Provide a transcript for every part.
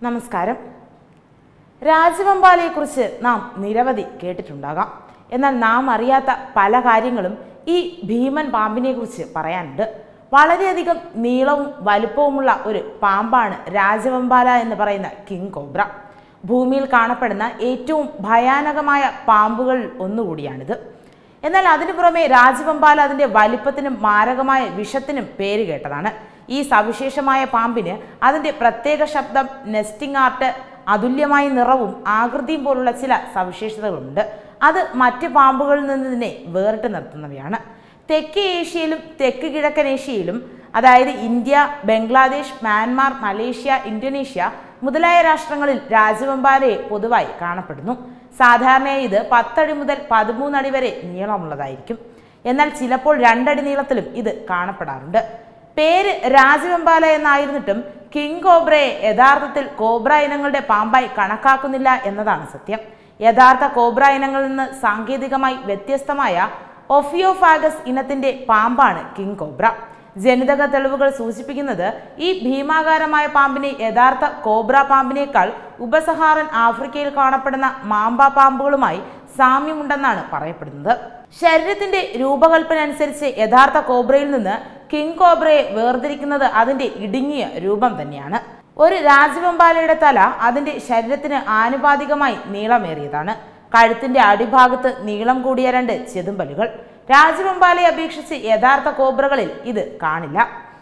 നമസ്കാരം രാജവെമ്പാലയെക്കുറിച്ച് നാം നിരവധി കേട്ടിട്ടുണ്ടാകാം എന്നാൽ നാം അറിയാത്ത പല കാര്യങ്ങളും ഈ ഭീമൻ പാമ്പിനെ കുറിച്ച് പറയാനുണ്ട് വളരെയധികം നീളവും വലുപ്പവുമുള്ള ഒരു പാമ്പാണ് രാജവെമ്പാല എന്ന് പറയുന്ന കിങ് കോബ്ര ഭൂമിയിൽ കാണപ്പെടുന്ന ഏറ്റവും ഭയാനകമായ പാമ്പുകളിൽ ഒന്നുകൂടിയാണിത് എന്നാൽ അതിനു പുറമെ രാജവെമ്പാല അതിന്റെ വലിപ്പത്തിനും മാരകമായ വിഷത്തിനും പേര് കേട്ടതാണ് ഈ സവിശേഷമായ പാമ്പിന് അതിന്റെ പ്രത്യേക ശബ്ദം നെസ്റ്റിംഗ് ആർട്ട് അതുല്യമായ നിറവും ആകൃതിയും പോലുള്ള ചില സവിശേഷതകളുണ്ട് അത് മറ്റ് പാമ്പുകളിൽ നിന്ന് ഇതിനെ വേറിട്ട് നിർത്തുന്നവയാണ് തെക്കേ ഏഷ്യയിലും തെക്ക് കിഴക്കൻ ഏഷ്യയിലും അതായത് India Bangladesh Myanmar Malaysia Indonesia മുതലായ രാഷ്ട്രങ്ങളിൽ രാജവെമ്പാലയെ പൊതുവായി കാണപ്പെടുന്നു സാധാരണയായി ഇത് പത്തടി മുതൽ പതിമൂന്ന് അടി വരെ നീളമുള്ളതായിരിക്കും എന്നാൽ ചിലപ്പോൾ രണ്ടടി നീളത്തിലും ഇത് കാണപ്പെടാറുണ്ട് പേര് രാജവെമ്പാല എന്നായിരുന്നിട്ടും കിങ് കോബ്രയെ യഥാർത്ഥത്തിൽ കോബ്ര ഇനങ്ങളുടെ പാമ്പായി കണക്കാക്കുന്നില്ല എന്നതാണ് സത്യം യഥാർത്ഥ കോബ്ര ഇനങ്ങളിൽ നിന്ന് സാങ്കേതികമായി വ്യത്യസ്തമായ ഒഫിയോഫാഗസ് ഇനത്തിന്റെ പാമ്പാണ് കിങ് കോബ്ര ജനിതക തെളിവുകൾ സൂചിപ്പിക്കുന്നത് ഈ ഭീമാകാരമായ പാമ്പിനെ യഥാർത്ഥ കോബ്ര പാമ്പിനേക്കാൾ ഉപസഹാറൻ ആഫ്രിക്കയിൽ കാണപ്പെടുന്ന മാമ്പ പാമ്പുകളുമായി സാമ്യമുണ്ടെന്നാണ് പറയപ്പെടുന്നത് ശരീരത്തിന്റെ രൂപകൽപ്പന അനുസരിച്ച് യഥാർത്ഥ കോബ്രയിൽ നിന്ന് കിങ് കോബ്രയെ വേർതിരിക്കുന്നത് അതിന്റെ ഇടുങ്ങിയ രൂപം തന്നെയാണ് ഒരു രാജവെമ്പാലയുടെ തല അതിന്റെ ശരീരത്തിന് ആനുപാതികമായി നീളമേറിയതാണ് കഴുത്തിന്റെ അടിഭാഗത്ത് നീളം കൂടിയ രണ്ട് ചെതുമ്പലുകൾ രാജവെമ്പാലയെ അപേക്ഷിച്ച് യഥാർത്ഥ കോബ്രകളിൽ ഇത് കാണില്ല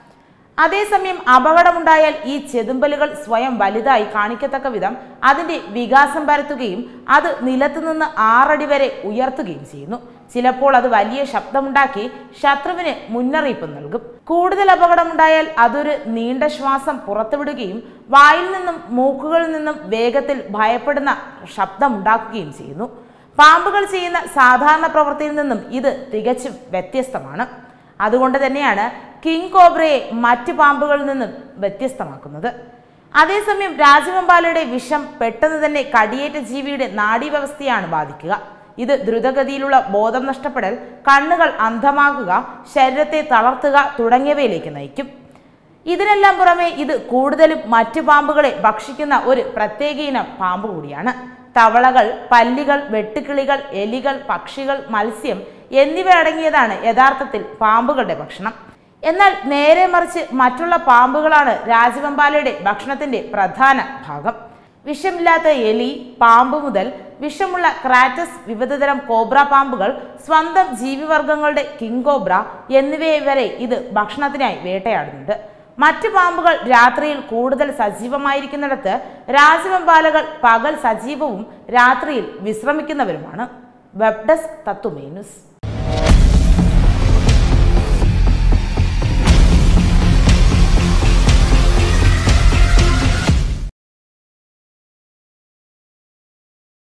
അതേസമയം അപകടമുണ്ടായാൽ ഈ ചെതുമ്പലുകൾ സ്വയം വലുതായി കാണിക്കത്തക്ക വിധം അതിന്റെ വികാസം പരത്തുകയും അത് നിലത്തുനിന്ന് ആറടി വരെ ഉയർത്തുകയും ചെയ്യുന്നു ചിലപ്പോൾ അത് വലിയ ശബ്ദമുണ്ടാക്കി ശത്രുവിന് മുന്നറിയിപ്പ് നൽകും കൂടുതൽ അപകടമുണ്ടായാൽ അതൊരു നീണ്ട ശ്വാസം പുറത്തുവിടുകയും വായിൽ നിന്നും മൂക്കുകളിൽ നിന്നും വേഗത്തിൽ ഭയപ്പെടുന്ന ശബ്ദമുണ്ടാക്കുകയും ചെയ്യുന്നു പാമ്പുകൾ ചെയ്യുന്ന സാധാരണ പ്രവൃത്തിയിൽ നിന്നും ഇത് തികച്ചും വ്യത്യസ്തമാണ് അതുകൊണ്ട് തന്നെയാണ് കിങ് കോബ്രയെ മറ്റ് പാമ്പുകളിൽ നിന്നും വ്യത്യസ്തമാക്കുന്നത് അതേസമയം രാജവെമ്പാലയുടെ വിഷം പെട്ടെന്ന് തന്നെ കടിയേറ്റ ജീവിയുടെ നാഡീവ്യവസ്ഥയാണ് ബാധിക്കുക ഇത് ദ്രുതഗതിയിലുള്ള ബോധം നഷ്ടപ്പെടൽ കണ്ണുകൾ അന്ധമാകുക ശരീരത്തെ തളർത്തുക തുടങ്ങിയവയിലേക്ക് നയിക്കും ഇതിനെല്ലാം പുറമെ ഇത് കൂടുതലും മറ്റു പാമ്പുകളെ ഭക്ഷിക്കുന്ന ഒരു പ്രത്യേക ഇനം പാമ്പ് കൂടിയാണ് തവളകൾ പല്ലികൾ വെട്ടുക്കിളികൾ എലികൾ പക്ഷികൾ മത്സ്യം എന്നിവ അടങ്ങിയതാണ് യഥാർത്ഥത്തിൽ പാമ്പുകളുടെ ഭക്ഷണം എന്നാൽ നേരെ മറിച്ച് മറ്റുള്ള പാമ്പുകളാണ് രാജവെമ്പാലയുടെ ഭക്ഷണത്തിന്റെ പ്രധാന ഭാഗം വിഷമില്ലാത്ത എലി പാമ്പ് മുതൽ വിഷമുള്ള ക്രാറ്റസ് വിവിധതരം കോബ്ര പാമ്പുകൾ സ്വന്തം ജീവിവർഗങ്ങളുടെ കിങ് കോബ്ര എന്നിവയെ വരെ ഇത് ഭക്ഷണത്തിനായി വേട്ടയാടുന്നുണ്ട് മറ്റ് പാമ്പുകൾ രാത്രിയിൽ കൂടുതൽ സജീവമായിരിക്കുന്നിടത്ത് രാജവെമ്പാലകൾ പകൽ സജീവവും രാത്രിയിൽ വിശ്രമിക്കുന്നവരുമാണ് വെബ് ഡെസ്ക് തത്തുമേ ന്യൂസ്